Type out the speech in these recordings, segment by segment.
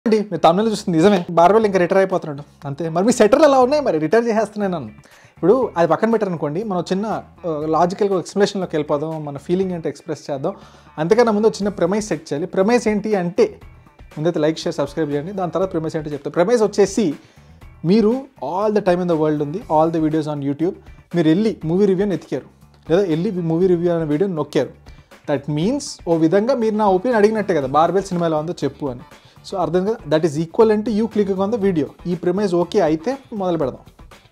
అండి మీరు తమిళ చూస్తుంది నిజమే బార్బెల్ ఇంకా రిటైర్ అయిపోతున్నాడు అంతే మరి మీ సెటర్లు ఎలా ఉన్నాయి మరి రిటైర్ చేసేస్తున్నాయి నన్ను ఇప్పుడు అది పక్కన పెట్టారనుకోండి మనం చిన్న లాజికల్గా ఎక్స్ప్లెనేషన్లోకి వెళ్ళిపోదాం మన ఫీలింగ్ ఏంటో ఎక్స్ప్రెస్ చేద్దాం అంతకన్నా ముందు ఒక చిన్న ప్రెమైజ్ సెట్ చేయాలి ప్రెమైజ్ ఏంటి అంటే ముందైతే లైక్ షేర్ సబ్స్క్రైబ్ చేయండి దాని తర్వాత ప్రెమైజ్ ఏంటో చెప్తాను ప్రెమైజ్ వచ్చేసి మీరు all the time in the world ఉంది all the videos on YouTube మీరు వెళ్ళి మూవీ రివ్యూ అని ఎతికారు లేదా వెళ్ళి మూవీ రివ్యూ అనే వీడియో నొక్కారు దట్ మీన్స్ ఓ విధంగా మీరు నా ఒపీనియన్ అడిగినట్టే కదా బార్బెల్ సినిమాలో ఉందో చెప్పు అని సో అర్థం కదా దట్ ఈస్ ఈక్వల్ అంటే you click on the video ఈ ప్రిమైజ్ ఓకే అయితే మొదలు పెడదాం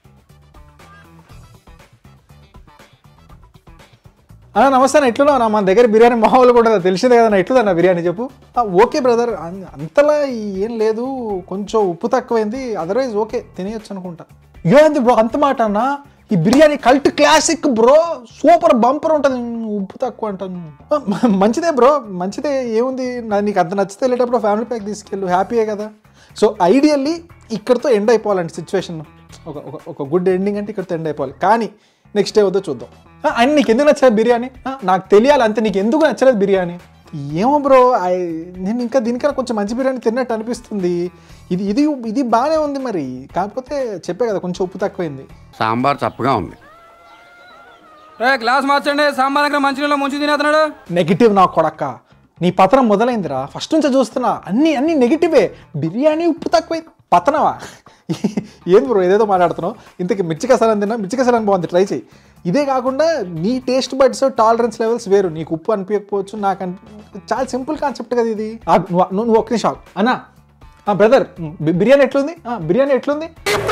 అన్న నమస్తే అన్న ఎట్లున్నావు నా మన దగ్గర బిర్యానీ మామూలు కూడా తెలిసిందే కదా నా ఎట్లుందన్న బిర్యానీ చెప్పు "ఆ, ఓకే బ్రదర్ అం- అంతలా ఏం లేదు కొంచెం ఉప్పు తక్కువైంది అదర్వైజ్ ఓకే తినేయచ్చు అనుకుంటా ఏంది బ్రో అంత మాట అన్న ఈ biryani cult classic bro super bumper ఉంటుంది ఉప్పు తక్కువ అంటాను "ఆ, మ- మంచిదే బ్రో మంచిదే ఏముంది నా నీకు అంత నచ్చితే వెళ్ళేటప్పుడు ఫ్యామిలీ ప్యాక్ తీసుకెళ్ళు హ్యాపీయే కదా సో ఐడియల్లీ ఇక్కడితో ఎండ్ అయిపోవాలండి సిచ్యువేషన్ ఒక ఒక ఒక గుడ్ ఎండింగ్ అంటే ఇక్కడితో ఎండ్ అయిపోవాలి కానీ నెక్స్ట్ డే వద్దో చూద్దాం ఆ, అండ్ నీకు ఎందుకు నచ్చలేదు బిర్యానీ ఆ, నాకు తెలియాలి అంతే నీకు ఎందుకు నచ్చలేదు బిర్యానీ ఏమో బ్రో ఐ- నేను ఇంకా దీనికన్నా కొంచెం మంచి బిర్యానీ తిన్నట్టు అనిపిస్తుంది ఇది ఇది ఇది బాగానే ఉంది మరి కాకపోతే చెప్పే కదా కొంచెం ఉప్పు తక్కువైంది సాంబార్ చప్పగా ఉంది రే గ్లాస్ మార్చండి సాంబార్ దగ్గర మంచినీళ్ళు ముంచి తినేస్తున్నాడు నెగిటివ్ నా కొడక్క నీ పతనం మొదలైందిరా ఫస్ట్ నుంచి చూస్తున్నా అన్ని అన్ని నెగిటివే బిర్యానీ ఉప్పు తక్కువై పతనవా ఏం బ్రో ఏదేదో మాట్లాడుతున్నావు ఇంతకి మిర్చి కసాలని తిన్నా మిర్చి కసాలని బాగుంది ట్రై చేయి ఇదే కాకుండా నీ టేస్ట్ బడ్స్ టాలరెన్స్ లెవెల్స్ వేరు నీకు ఉప్పు అనిపించకపోవచ్చు నాకు అనిపి చాలా సింపుల్ కాన్సెప్ట్ కదా ఇది ఆగు, నువ్వు నువ్వు నువ్వు ఒక్క నిమిషం ఆగు. అన్నా బ్రదర్ బిర్యానీ ఎట్లుంది ఆ, బిర్యానీ ఎట్లుంది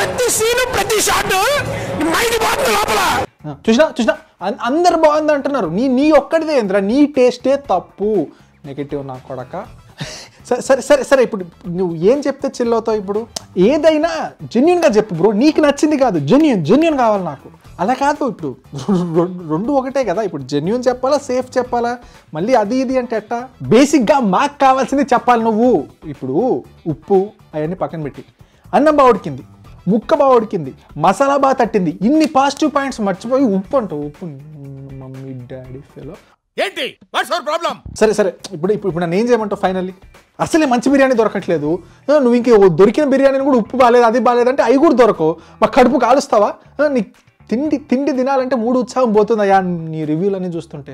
ఆ, చూసినా చూసినా అన్- అందరు బాగుంది అంటున్నారు నీ నీ ఒక్కడిదే ఏంద్రా నీ టేస్టే తప్పు నెగిటివ్ నా కొడక సరే సరే సరే సరే ఇప్పుడు నువ్వు ఏం చెప్తే చిల్ అవుతావు ఇప్పుడు ఏదైనా జెన్యున్గా చెప్పు బ్రో నీకు నచ్చింది కాదు జెన్యున్ జెన్యున్ కావాలి నాకు అలా కాదు ఇప్పుడు రెండు- రెండు ఒకటే కదా ఇప్పుడు జెన్యున్ చెప్పాలా సేఫ్ చెప్పాలా మళ్ళీ అది ఇది అంటే ఎట్టా బేసిక్గా మాకు కావాల్సింది చెప్పాలి నువ్వు ఇప్పుడు ఉప్పు అవన్నీ పక్కన పెట్టి అన్నం బాగా ఉడికింది ముక్క బాగా ఉడికింది మసాలా బాగా తట్టింది ఇన్ని పాజిటివ్ పాయింట్స్ మర్చిపోయి ఉప్పు అంటావు ఉప్పు మమ్మీ డాడీ ఫెలో ఏంటి వాట్స్ అవర్ ప్రాబ్లం సరే సరే ఇప్పుడు ఇప్పుడు ఇప్పుడు నన్ను ఏం చేయమంటావు ఫైనల్లీ అసలే మంచి బిర్యానీ దొరకట్లేదు ఆ, నువ్వు ఇంక ఓ దొరికిన బిర్యానీని కూడా ఉప్పు బాగాలేదు అది బాగాలేదు అంటే అవి కూడా దొరకవు మా కడుపు కాలుస్తావా ఆ, నీ తిండి తిండి తినాలంటే మూడు ఉత్సాహం పోతుందయ్యా నీ రివ్యూలన్నీ చూస్తుంటే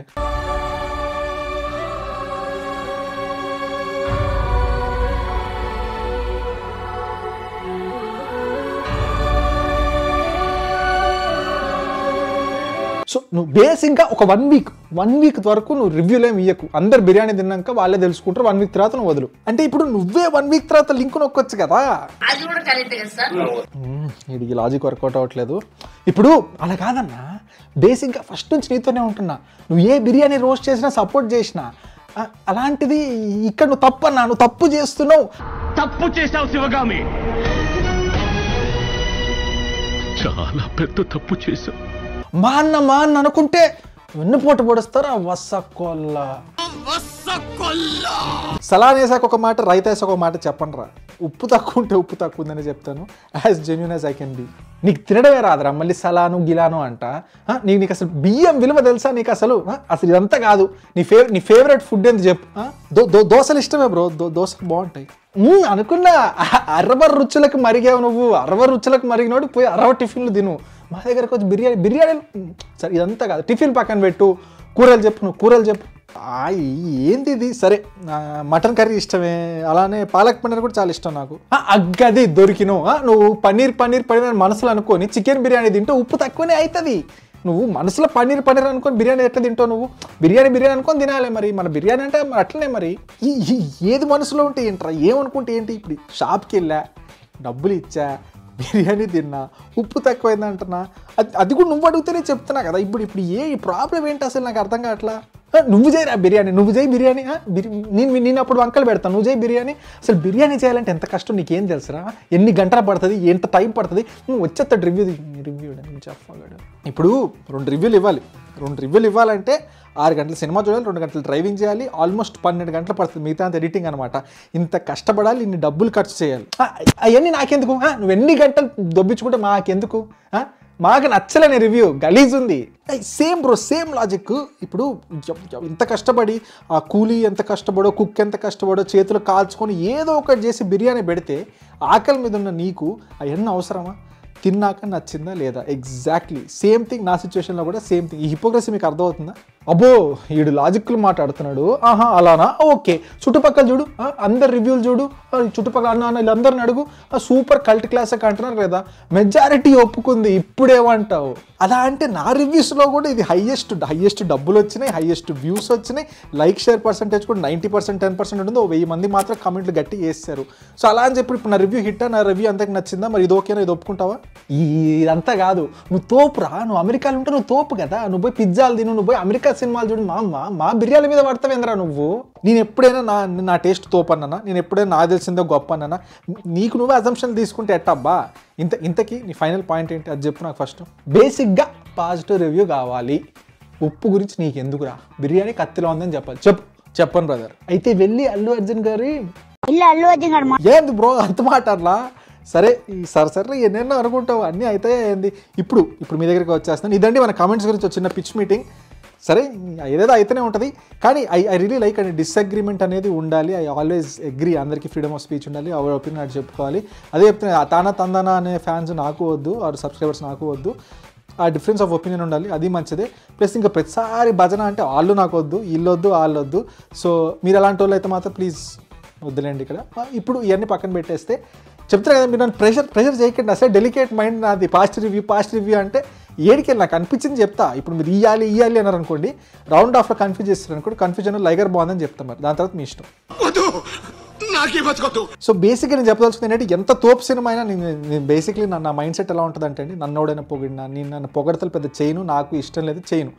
సో నువ్వు బేసిక్గా ఒక వన్ వీక్ వన్ వీక్ వరకు నువ్వు రివ్యూలు ఏమి ఇయ్యకు అందరు బిర్యానీ తిన్నాక వాళ్ళే తెలుసుకుంటారు వన్ వీక్ తర్వాత నువ్వు వదులు అంటే ఇప్పుడు నువ్వే వన్ వీక్ తర్వాత లింక్ నొక్కొచ్చు కదా అది కూడా కరెక్ట్ కదా సార్ మ్మ్, ఇది ఈ లాజిక్ వర్కౌట్ అవ్వట్లేదు ఇప్పుడు అలా కాదన్నా బేసిక్గా ఫస్ట్ నుంచి నీతోనే ఉంటున్నా నువ్వు ఏ బిర్యానీ రోస్ట్ చేసినా సపోర్ట్ చేసినా ఆ, అలాంటిది ఇక్కడ నువ్వు తప్పు అన్నా నువ్వు తప్పు చేస్తున్నావు తప్పు చేశావు శివగామి చాలా పెద్ద తప్పు చేశావు మా అన్న మా అన్న అనుకుంటే వెన్నుపోటు పొడుస్తారా వసకొల్ల సలాన్ వేసాక ఒక మాట రైతు వేసాక ఒక మాట చెప్పండి రా ఉప్పు తక్కువ ఉంటే ఉప్పు తక్కువ ఉందని చెప్తాను as genuine as I can be నీకు తినడమే రాదురా మళ్ళీ సలాను గిలాను అంట ఆ, నీకు నీకు అసలు బియ్యం విలువ తెలుసా నీకు అసలు ఆ, అసలు ఇదంతా కాదు నీ ఫేవ నీ ఫేవరెట్ ఫుడ్ ఏంది చెప్పు ఆ? దో దో దోశలు ఇష్టమే బ్రో దో దోశలు బాగుంటాయి మ్మ్, అనుకున్నా అరవ రుచులకు మరిగావు నువ్వు అరవ రుచులకు మరిగినోడు పోయి అరవ టిఫిన్లు తిను మా దగ్గరకు వచ్చి బిర్యానీ బిర్యానీ మ్మ్, సరే ఇదంతా కాదు టిఫిన్ పక్కన పెట్టు కూరలు చెప్పు నువ్వు కూరలు చెప్పు ఆ, ఈ- ఏంది ఇది సరే ఆ, మటన్ కర్రీ ఇష్టమే అలానే పాలక్ పన్నీర్ కూడా చాలా ఇష్టం నాకు ఆ, అగ్గది దొరికిను ఆ, నువ్వు పన్నీర్ పన్నీర్ పన్నీర్ అని మనసులో అనుకొని చికెన్ బిర్యానీ తింటే ఉప్పు తక్కువనే అవుతుంది నువ్వు మనసులో పన్నీర్ పన్నీర్ అనుకొని బిర్యానీ ఎట్లా తింటావు నువ్వు బిర్యానీ బిర్యానీ అనుకొని తినాలి మరి మన బిర్యానీ అంటే మరి అట్లనే మరి ఈ- ఈ ఏది మనసులో ఉంటే ఏంట్రా ఏమనుకుంటే ఏంటి ఇప్పుడు షాప్కి వెళ్ళా డబ్బులు ఇచ్చా బిర్యానీ తిన్నా ఉప్పు తక్కువైంది అంటున్నా అది అది కూడా నువ్వు అడిగితేనే చెప్తున్నా కదా ఇప్పుడు ఇప్పుడు ఏ ప్రాబ్లం ఏంటి అసలు నాకు అర్థం కావట్లా ఆ, నువ్వు చేయరా బిర్యానీ నువ్వు చేయి బిర్యానీ ఆ, బిర్- నేను నేను అప్పుడు వంకలు పెడతాను నువ్వు చేయి బిర్యానీ అసలు బిర్యానీ చేయాలంటే ఎంత కష్టం నీకేం తెలుసురా ఎన్ని గంటలు పడుతుంది ఎంత టైం పడుతుంది నువ్వు వచ్చేస్తాడు రివ్యూ రివ్యూ చెప్పగడు ఇప్పుడు రెండు రివ్యూలు ఇవ్వాలి రెండు రివ్యూలు ఇవ్వాలంటే ఆరు గంటల సినిమా చూడాలి రెండు గంటలు డ్రైవింగ్ చేయాలి ఆల్మోస్ట్ పన్నెండు గంటలు పడుతుంది మిగతా అంత ఎడిటింగ్ అనమాట ఇంత కష్టపడాలి ఇన్ని డబ్బులు ఖర్చు చేయాలి అవన్నీ నాకెందుకు ఆ, నువ్వు ఎన్ని గంటలు దొబ్బించుకుంటే మాకెందుకు ఆ? మాకు నచ్చలేని రివ్యూ గలీజ్ ఉంది సేమ్ బ్రో సేమ్ లాజిక్ ఇప్పుడు ఎవ్- ఎవ్- ఇంత కష్టపడి ఆ కూలీ ఎంత కష్టపడో కుక్ ఎంత కష్టపడో చేతులు కాల్చుకొని ఏదో ఒకటి చేసి బిర్యానీ పెడితే ఆకలి మీద ఉన్న నీకు అవన్నీ అవసరమా తిన్నాక నచ్చిందా లేదా ఎగ్జాక్ట్లీ సేమ్ థింగ్ నా సిచ్యువేషన్లో కూడా సేమ్ థింగ్ ఈ హిపోక్రసీ మీకు అర్థమవుతుందా అబ్బో వీడు లాజిక్లు మాట్లాడుతున్నాడు ఆహా అలానా ఓకే చుట్టుపక్కల చూడు ఆ, అందరు రివ్యూలు చూడు ఆ, చుట్టుపక్కల అన్న అన్న వీళ్ళందరిని అడుగు సూపర్ కల్ట్ క్లాస్ అంటున్నారు కదా మెజారిటీ ఒప్పుకుంది ఇప్పుడేమంటావు అలా అంటే నా రివ్యూస్లో కూడా ఇది హైయెస్ట్ హైయెస్ట్ డబ్బులు వచ్చినాయి హైయెస్ట్ వ్యూస్ వచ్చినాయి లైక్ షేర్ పర్సెంటేజ్ కూడా నైంటీ పర్సెంట్ టెన్ పర్సెంట్ ఉంటుంది ఓ వెయ్యి మంది మాత్రం కమెంట్లు గట్టి చేస్తారు సో అలా అని చెప్పి ఇప్పుడు నా రివ్యూ హిట్టా నా రివ్యూ అంతకు నచ్చిందా మరి ఇది ఓకేనా ఇది ఒప్పుకుంటావా ఈ ఇదంతా కాదు నువ్వు తోపురా నువ్వు అమెరికాలో ఉంటే నువ్వు తోపు కదా నువ్వు పోయి పిజ్జాలు తిను నువ్వు పోయి అమెరికా సినిమాలు చూడు మా అమ్మ మా బిర్యానీ మీద పడతావేంద్రా నువ్వు నేను ఎప్పుడైనా నా నా టేస్ట్ తోపు అన్నానా నేను ఎప్పుడైనా నాకు తెలిసిందో గొప్ప అన్నానా నీకు నువ్వే అజంప్షన్ తీసుకుంటే ఎట్టబ్బా ఇంత ఇంతకీ నీ ఫైనల్ పాయింట్ ఏంటి అది చెప్పు నాకు ఫస్ట్ బేసిక్గా పాజిటివ్ రివ్యూ కావాలి ఉప్పు గురించి నీకు ఎందుకురా బిర్యానీ కత్తిలో ఉందని చెప్పాలి చెప్పు చెప్పను బ్రదర్ అయితే వెళ్ళి అల్లు అర్జున్ గారి ఇల్లు అల్లు అర్జున్ గారు ఏంది బ్రో అంత మాట అట్లా సరే ఈ సరే సరే ఎన్నెన్నో అనుకుంటావు అన్నీ అయితే ఏంది ఇప్పుడు ఇప్పుడు మీ దగ్గరికి వచ్చేస్తాను ఇదండి మన కామెంట్స్ గురించి ఒక చిన్న పిచ్ మీటింగ్ సరే ఏదేదో అయితేనే ఉంటుంది కానీ ఐ ఐ రియలీ లైక్ అండి డిసగ్రిమెంట్ అనేది ఉండాలి ఐ ఆల్వేస్ అగ్రీ అందరికీ ఫ్రీడమ్ ఆఫ్ స్పీచ్ ఉండాలి అవర్ ఒపీనియన్ అది చెప్పుకోవాలి అదే చెప్తున్నా తానా తందనా అనే ఫ్యాన్స్ నాకు వద్దు ఆర్ సబ్స్క్రైబర్స్ నాకు వద్దు ఆ డిఫరెన్స్ ఆఫ్ ఒపీనియన్ ఉండాలి అది మంచిదే ప్లస్ ఇంకా ప్రతిసారి భజన అంటే వాళ్ళు నాకు వద్దు వీళ్ళు వద్దు వాళ్ళు వద్దు సో మీరు అలాంటి వాళ్ళు అయితే మాత్రం ప్లీజ్ వద్దులేండి ఇక్కడ ఆ, ఇప్పుడు ఇవన్నీ పక్కన పెట్టేస్తే చెప్తారు కదా మీరు నన్ను ప్రెషర్ ప్రెషర్ చేయకండి అసలు డెలికేట్ మైండ్ నాది పాస్ట్ రివ్యూ పాస్ట్ రివ్యూ అంటే ఏడికి నాకు అనిపించింది చెప్తా ఇప్పుడు మీరు ఇయ్యాలి ఇయ్యాలి అన్నారు అనుకోండి రౌండ్ ఆఫ్లో కన్ఫ్యూజ్ చేస్తారు అనుకోండి కన్ఫ్యూజన్ లైగర్ బాగుందని చెప్తాం మరి దాని తర్వాత మీ ఇష్టం వద్దు నాకే బతకొద్దు సో బేసిక్గా నేను చెప్పదలుచుకుంది ఏంటంటే ఎంత తోపు సినిమా అయినా నేను నేను బేసిక్లీ నా నా మైండ్ సెట్ ఎలా ఉంటుంది అంటే అండి నన్ను ఎవడైనా పొగిడినా నేను నన్ను పొగడతలు పెద్ద చేయను నాకు ఇష్టం లేదు చేయను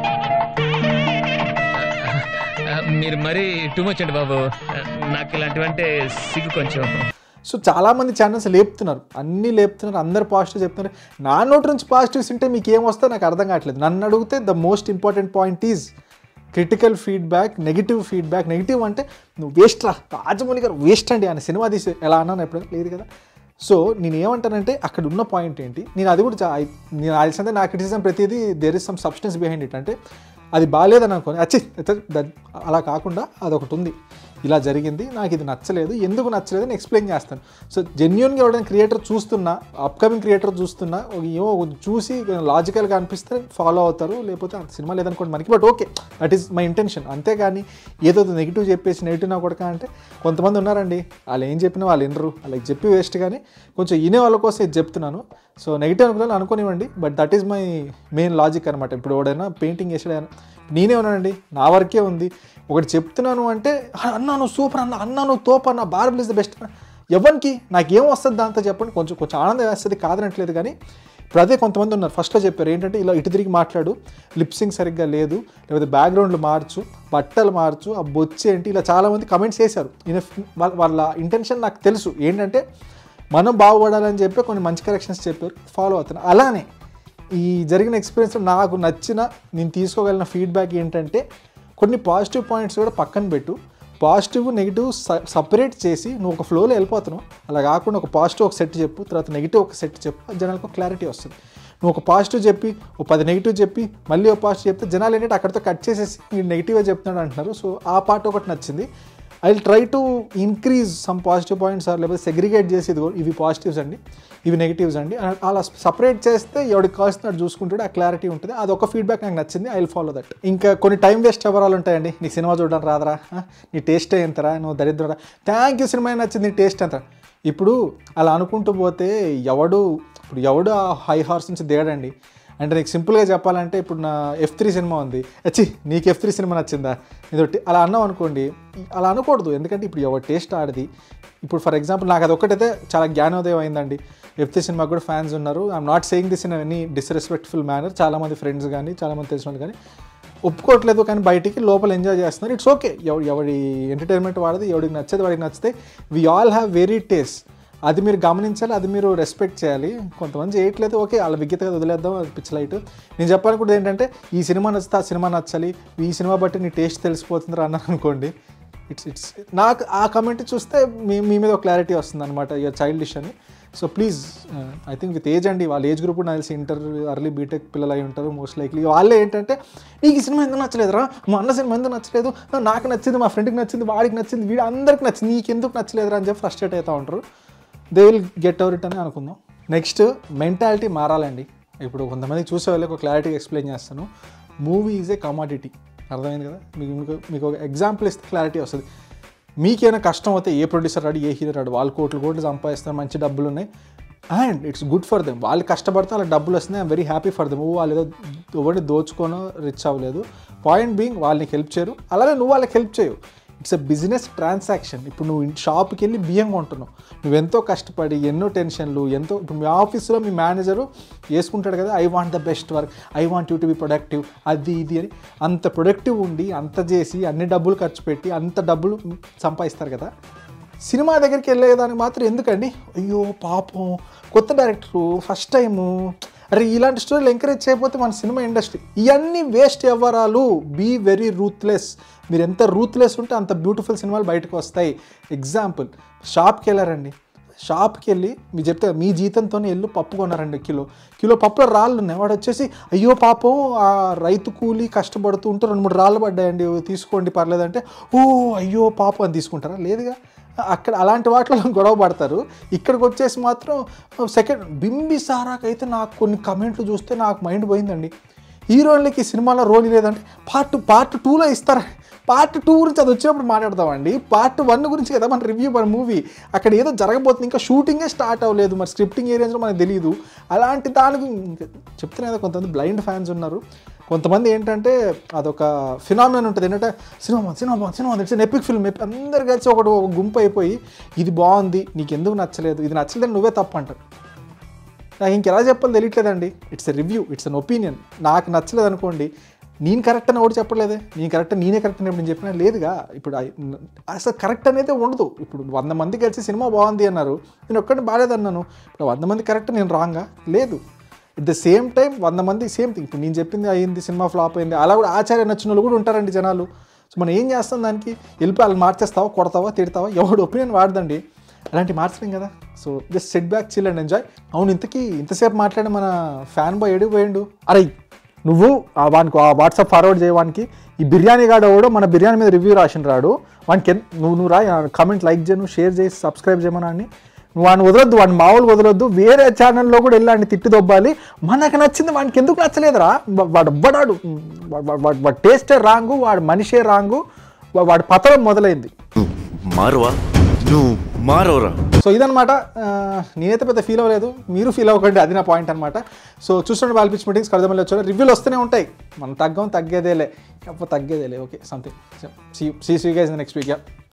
మీరు మరీ టూ మచ్ అండి బాబు నాకు ఇలాంటివంటే సిగ్గు కొంచెం సో చాలామంది ఛానల్స్ లేపుతున్నారు అన్నీ లేపుతున్నారు అందరు పాజిటివ్ చెప్తున్నారు నా నోటి నుంచి పాజిటివ్స్ ఉంటే మీకు ఏం వస్తే నాకు అర్థం కావట్లేదు నన్ను అడిగితే the most important point is critical feedback negative feedback negative అంటే నువ్వు వేస్ట్ రా రాజమౌళి గారు వేస్ట్ అండి ఆయన సినిమా తీసి ఎలా అన్నాను ఎప్పుడు లేదు కదా సో నేను ఏమంటానంటే అక్కడ ఉన్న పాయింట్ ఏంటి నేను అది కూడా చా- నేను తెలిసిందే నా క్రిటిసిజం ప్రతిదీ there is some substance behind it అంటే అది బాగాలేదని అనుకోని అచ్చి అలా కాకుండా అదొకటి ఉంది ఇలా జరిగింది నాకు ఇది నచ్చలేదు ఎందుకు నచ్చలేదు అని ఎక్స్ప్లెయిన్ చేస్తాను సో జెన్యున్గా ఎవరైనా క్రియేటర్ చూస్తున్నా అప్కమింగ్ క్రియేటర్ చూస్తున్నా ఒక ఏమో కొంచెం చూసి లాజికల్గా అనిపిస్తే ఫాలో అవుతారు లేకపోతే అంత సినిమా లేదనుకోండి మనకి but okay that is my intention అంతేగాని ఏదో నెగిటివ్ చెప్పేసి నెగిటివ్ నా కొడక అంటే కొంతమంది ఉన్నారండి వాళ్ళు ఏం చెప్పినా వాళ్ళు వినరు వాళ్ళకి చెప్పి వేస్ట్ కానీ కొంచెం వినే వాళ్ళ కోసం ఇది చెప్తున్నాను సో నెగిటివ్ అనుకున్నాను అనుకోనివ్వండి but that is my main logic అనమాట ఇప్పుడు ఎవడైనా పెయింటింగ్ వేసాడైనా నేనే ఉన్నానండి నా వరకే ఉంది ఒకటి చెప్తున్నాను అంటే "ఆ, అన్నాను సూపర్ అన్న అన్నాను తోపు అన్న బార్బిల్ ఇస్ ద బెస్ట్ ఎవరికి నాకేం వస్తుంది దాంతో చెప్పండి కొంచెం కొంచెం ఆనందం వేస్తుంది కాదనట్లేదు కానీ ఇప్పుడు అదే కొంతమంది ఉన్నారు ఫస్ట్లో చెప్పారు ఏంటంటే ఇలా ఇటు తిరిగి మాట్లాడు లిప్సింగ్ సరిగ్గా లేదు లేకపోతే బ్యాక్గ్రౌండ్లు మార్చు బట్టలు మార్చు ఆ బొచ్చి ఏంటి ఇలా చాలామంది కమెంట్స్ చేశారు ఈయన వాళ్ళ వాళ్ళ ఇంటెన్షన్ నాకు తెలుసు ఏంటంటే మనం బాగుపడాలని చెప్పి కొన్ని మంచి కరెక్షన్స్ చెప్పారు ఫాలో అవుతున్నాను అలానే ఈ జరిగిన ఎక్స్పీరియన్స్ నాకు నచ్చిన నేను తీసుకోగలిగిన ఫీడ్బ్యాక్ ఏంటంటే కొన్ని పాజిటివ్ పాయింట్స్ కూడా పక్కన పెట్టు పాజిటివ్ నెగిటివ్ సపరేట్ చేసి నువ్వు ఒక ఫ్లోలో వెళ్ళిపోతున్నావు అలా కాకుండా ఒక పాజిటివ్ ఒక సెట్ చెప్పు తర్వాత నెగిటివ్ ఒక సెట్ చెప్పు జనాలకు క్లారిటీ వస్తుంది నువ్వు ఒక పాజిటివ్ చెప్పి ఒక పది నెగిటివ్ చెప్పి మళ్ళీ ఒక పాజిటివ్ చెప్తే జనాలు ఏంటంటే అక్కడితో కట్ చేసేసి మీరు నెగిటివ్గా చెప్తున్నాడు అంటున్నారు సో ఆ పార్ట్ ఒకటి నచ్చింది I will try to increase some positive points or లేకపోతే సెగ్రిగేట్ చేసి ఇదిగో ఇవి పాజిటివ్స్ అండి ఇవి నెగిటివ్స్ అండి అ- అలా సపరేట్ చేస్తే ఎవడికి కావాల్సినట్టు చూసుకుంటాడు ఆ క్లారిటీ ఉంటుంది అది ఒక ఫీడ్బ్యాక్ నాకు నచ్చింది ఐ విల్ ఫాలో దట్ ఇంకా కొన్ని టైం వేస్ట్ ఎవరాలు ఉంటాయండి నీకు సినిమా చూడడం రాదరా ఆ? నీ టేస్ట్ ఎంతరా నువ్వు దరిద్రరా థ్యాంక్ యూ సినిమా నచ్చింది నీ టేస్ట్ ఎంత ఇప్పుడు అలా అనుకుంటూ పోతే ఎవడు ఇప్పుడు ఎవడు ఆ హై హార్స్ నుంచి దిగడండి అంటే నీకు సింపుల్గా చెప్పాలంటే ఇప్పుడు నా ఎఫ్ త్రీ సినిమా ఉంది వచ్చి నీకు ఎఫ్ త్రీ సినిమా నచ్చిందా ఇదొకటి అలా అన్నావు అనుకోండి అలా అనకూడదు ఎందుకంటే ఇప్పుడు ఎవరి టేస్ట్ ఆడది ఇప్పుడు ఫర్ ఎగ్జాంపుల్ నాకు అది ఒక్కటైతే చాలా జ్ఞానోదయం అయిందండి ఎఫ్ త్రీ సినిమాకి కూడా ఫ్యాన్స్ ఉన్నారు I'm not saying this in any disrespectful manner చాలామంది ఫ్రెండ్స్ కానీ చాలామంది తెలిసిన వాళ్ళు కానీ ఒప్పుకోవట్లేదు కానీ బయటికి లోపల ఎంజాయ్ చేస్తున్నారు ఇట్స్ ఓకే ఎవరి ఎవడి ఎంటర్టైన్మెంట్ వాడది ఎవడికి నచ్చేది వాడికి నచ్చితే we all have very taste అది మీరు గమనించాలి అది మీరు రెస్పెక్ట్ చేయాలి కొంతమంది చేయట్లేదు ఓకే వాళ్ళ విజ్ఞతగా వదిలేద్దాం అది పిచ్చి లైట్ నేను చెప్పాలనుకుంటే ఏంటంటే ఈ సినిమా నచ్చితే ఆ సినిమా నచ్చాలి ఈ సినిమా బట్టి నీ టేస్ట్ తెలిసిపోతుంది అన్నారు అనుకోండి ఇట్స్ ఇట్స్ నాకు ఆ కమెంట్ చూస్తే మీ మీ మీద ఒక క్లారిటీ వస్తుంది అనమాట యువర్ చైల్డ్ అని so please I think with age అండి వాళ్ళ ఏజ్ గ్రూప్ నాకు తెలిసి ఇంటర్ అర్లీ బీటెక్ పిల్లలు అయి ఉంటారు మోస్ట్ లైక్లీ వాళ్ళే ఏంటంటే నీకు ఈ సినిమా ఎందుకు నచ్చలేదురా మా అన్న సినిమా ఎందుకు నచ్చలేదు నాకు నచ్చింది మా ఫ్రెండ్కి నచ్చింది వాడికి నచ్చింది వీడు అందరికి నచ్చింది నీకు ఎందుకు నచ్చలేదురా అని చెప్పి ఫ్రస్ట్రేట్ అవుతూ ఉంటారు they will get over it అని అనుకుందాం నెక్స్ట్ మెంటాలిటీ మారాలండి ఇప్పుడు కొంతమంది చూసే వాళ్ళకి ఒక క్లారిటీ ఎక్స్ప్లెయిన్ చేస్తాను మూవీ ఈజ్ ఏ కమాడిటీ అర్థమైంది కదా మీకు మీకు మీకు ఒక ఎగ్జాంపుల్ ఇస్తే క్లారిటీ వస్తుంది మీకేమైనా కష్టం అయితే ఏ ప్రొడ్యూసర్ రాడు ఏ హీరో రాడు వాళ్ళు కోట్లు కోట్లు సంపాదిస్తారు మంచి డబ్బులు ఉన్నాయి and it's good for them వాళ్ళు కష్టపడితే వాళ్ళకి డబ్బులు వస్తున్నాయి I'm very happy for them వాళ్ళు ఏదో ఎవరిని దోచుకోనో రిచ్ అవ్వలేదు పాయింట్ బీయింగ్ వాళ్ళని హెల్ప్ చేయరు అలాగే నువ్వు వాళ్ళకి హెల్ప్ చేయవు ఇట్స్ ఎ బిజినెస్ ట్రాన్సాక్షన్ ఇప్పుడు నువ్వు షాప్కి వెళ్ళి బియ్యం కొంటున్నావు నువ్వు ఎంతో కష్టపడి ఎన్నో టెన్షన్లు ఎంతో ఇప్పుడు మీ ఆఫీస్లో మీ మేనేజరు వేసుకుంటాడు కదా I want the best work I want you to be productive అది ఇది అని అంత ప్రొడక్టివ్ ఉండి అంత చేసి అన్ని డబ్బులు ఖర్చు పెట్టి అంత డబ్బులు సంపాదిస్తారు కదా సినిమా దగ్గరికి వెళ్ళేదానికి మాత్రం ఎందుకండి అయ్యో పాపం కొత్త డైరెక్టరు ఫస్ట్ టైము అరే ఇలాంటి స్టోరీలు ఎంకరేజ్ చేయకపోతే మన సినిమా ఇండస్ట్రీ ఇవన్నీ వేస్ట్ వ్యవహారాలు బీ వెరీ రూత్లెస్ మీరు ఎంత రూత్లెస్ ఉంటే అంత బ్యూటిఫుల్ సినిమాలు బయటకు వస్తాయి ఎగ్జాంపుల్ షాప్కి వెళ్ళారండి షాప్కి వెళ్ళి మీరు చెప్తే మీ జీతంతో వెళ్ళి పప్పు కొన్నారండి కిలో కిలో పప్పులో రాళ్ళు ఉన్నాయి వాడు వచ్చేసి అయ్యో పాపం ఆ రైతు కూలి కష్టపడుతూ ఉంటే రెండు మూడు రాళ్ళు పడ్డాయండి తీసుకోండి పర్లేదంటే ఓ అయ్యో పాపం అని తీసుకుంటారా లేదుగా అక్కడ అలాంటి వాటిలో గొడవ పడతారు ఇక్కడికి వచ్చేసి మాత్రం సెకండ్ బింబి సారాకైతే నాకు కొన్ని కమెంట్లు చూస్తే నాకు మైండ్ పోయిందండి హీరోయిన్లకి ఈ సినిమాలో రోల్ లేదంటే పార్ట్ పార్ట్ టూలో ఇస్తారు పార్ట్ టూ గురించి అది వచ్చినప్పుడు మాట్లాడదామండి పార్ట్ వన్ గురించి కదా మన రివ్యూ మన మూవీ అక్కడ ఏదో జరగబోతుంది ఇంకా షూటింగే స్టార్ట్ అవ్వలేదు మరి స్క్రిప్టింగ్ ఏరియాస్లో మనకు తెలియదు అలాంటి దానికి ఇంకా చెప్తున్నా కదా కొంతమంది బ్లైండ్ ఫ్యాన్స్ ఉన్నారు కొంతమంది ఏంటంటే అదొక ఫినామినన్ ఉంటుంది ఏంటంటే సినిమా బాగుంది, సినిమా బాగుంది, సినిమా ఇట్స్ ఎపిక్ ఫిల్మ్ అందరు కలిసి ఒకటి ఒక గుంపు అయిపోయి ఇది బాగుంది నీకు ఎందుకు నచ్చలేదు ఇది నచ్చలేదని నువ్వే తప్పు అంటారు నాకు ఇంకెలా చెప్పాలో తెలియట్లేదండి it's a review it's an opinion నాకు నచ్చలేదు అనుకోండి నేను కరెక్ట్ అని ఒకటి చెప్పలేదే నేను కరెక్ట్ నేనే కరెక్ట్ అని నేను చెప్పినా లేదుగా ఇప్పుడు ఐ- అసలు కరెక్ట్ అనేది ఉండదు ఇప్పుడు వంద మంది కలిసి సినిమా బాగుంది అన్నారు నేను ఒక్కడిని బాగాలేదన్నాను ఇప్పుడు వంద మంది కరెక్ట్ నేను రాంగా లేదు ఎట్ ద సేమ్ టైం వంద మంది సేమ్ థింగ్ ఇప్పుడు నేను చెప్పింది అయింది సినిమా ఫ్లాప్ అయింది అలా కూడా ఆచార్య నచ్చిన వాళ్ళు కూడా ఉంటారండి జనాలు సో మనం ఏం చేస్తాం దానికి వెళ్ళి వాళ్ళు మార్చేస్తావా కొడతావా తిడతావా ఎవడు ఒపీనియన్ వాడదండి అలాంటి మార్చలేం కదా so just sit back chill and enjoy అవును ఇంతకీ ఇంతసేపు మాట్లాడి మన ఫ్యాన్ బాయ్ ఎడికి పోయిండు అరే నువ్వు ఆ వానికి ఆ వాట్సాప్ ఫార్వర్డ్ చేయవానికి ఈ బిర్యానీ గాడు ఎవడో మన బిర్యానీ మీద రివ్యూ రాసిన రాడు వానికి ఎన్- నువ్వు నువ్వు రా కామెంట్ లైక్ చేయను షేర్ చేసి సబ్స్క్రైబ్ చేయమని అని నువ్వు వాడిని వదలొద్దు వాడిని మామూలుగా వదలొద్దు వేరే ఛానల్లో కూడా వెళ్ళాడిని తిట్టి దొబ్బాలి మనకు నచ్చింది వానికి ఎందుకు నచ్చలేదురా వా- వాడు అవ్వడాడు వాడు టేస్టే రాంగు వాడు మనిషే రాంగు వా- వాడి పతనం మొదలైంది మారువా నువ్వు మారవరా సో ఇదనమాట ఆ, నేనైతే పెద్ద ఫీల్ అవ్వలేదు మీరు ఫీల్ అవ్వకండి అది నా పాయింట్ అనమాట సో చూస్తుంటే వాళ్ళ పిచ్ మీటింగ్స్ కడదమల్లి వచ్చారు రివ్యూలు వస్తూనే ఉంటాయి మనం తగ్గం తగ్గేదేలే అప్పుడు తగ్గేదేలే okay something see see guys next week yeah